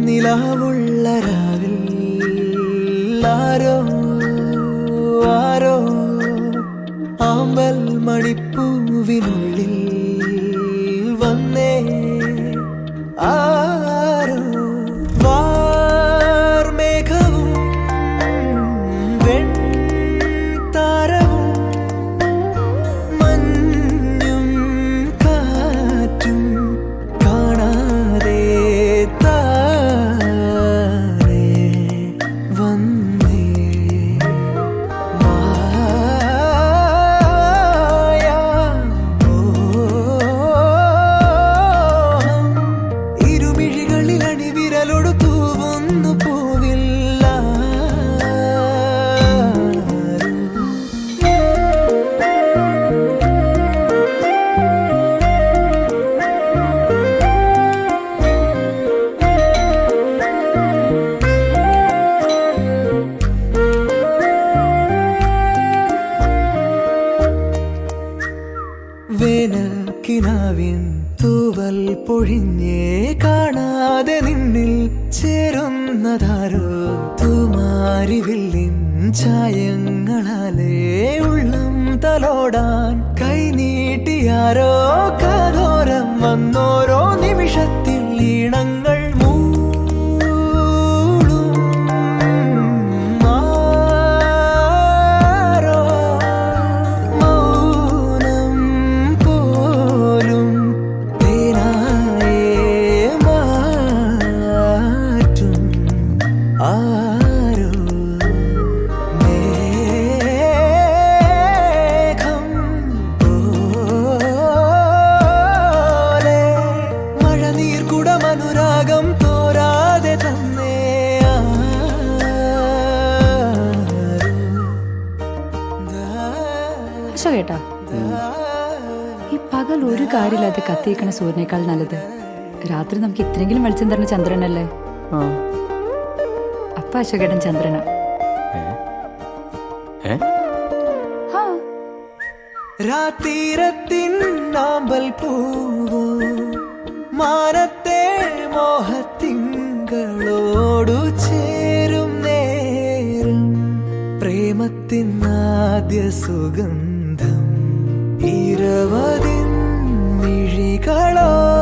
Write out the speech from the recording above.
നിലാവുള്ള രാവിൽ ആരോ ആരോ ആമ്പൽ മണിപ്പൂവിനുള്ളിൽ വന്നേ ആരോ വാർമേഘവും വെൺതാരവും മഞ്ഞും കാറ്റും കാണാതെ താനേ വന്നേ മായാമോഹം ഇരുമിഴികളിൽ അണിവിരലൊടു തൂവുന്നു പൂവില്ല വേനൽക്കിനാവിൻ തൂവൽ പൊഴിഞ്ഞേ കാണാതെ നിന്നിൽ ചേരുന്നതാരോ തൂമാരിവില്ലിൻ ചായങ്ങളാലേ ഉള്ളം തലോടാൻ കൈനീട്ടിയാരോ കാതോരം വന്നോരോ നിമിഷത്തിൽ ഈണങ്ങൾ മൂളും ആരോ മൗനം പോലും തേനായേ മാറ്റും ആരോ മേഘം പോലെ മഴനീർ കുടമനുരാഗം തോരാതെ തന്നെ അശോകേട്ടാ ഈ പകൽ ഒരു കാര്യമില്ലാതെ കത്തിയിരിക്കണ സൂര്യനേക്കാൾ നല്ലത് രാത്രി നമുക്ക് ഇത്രയെങ്കിലും വെളിച്ചം തരുന്ന ചന്ദ്രനല്ലേ അപ്പ അശോകേട്ടൻ ചന്ദ്രന രാത്തീരത്തിൻ നാമ്പൽ പൂവോ മാനത്തെ മോഹത്തിങ്കളോടു ചേരും നേരം പ്രേമത്തിൻ ആദ്യ സുഗന്ധം ഇരവതിൻ മിഴികളോ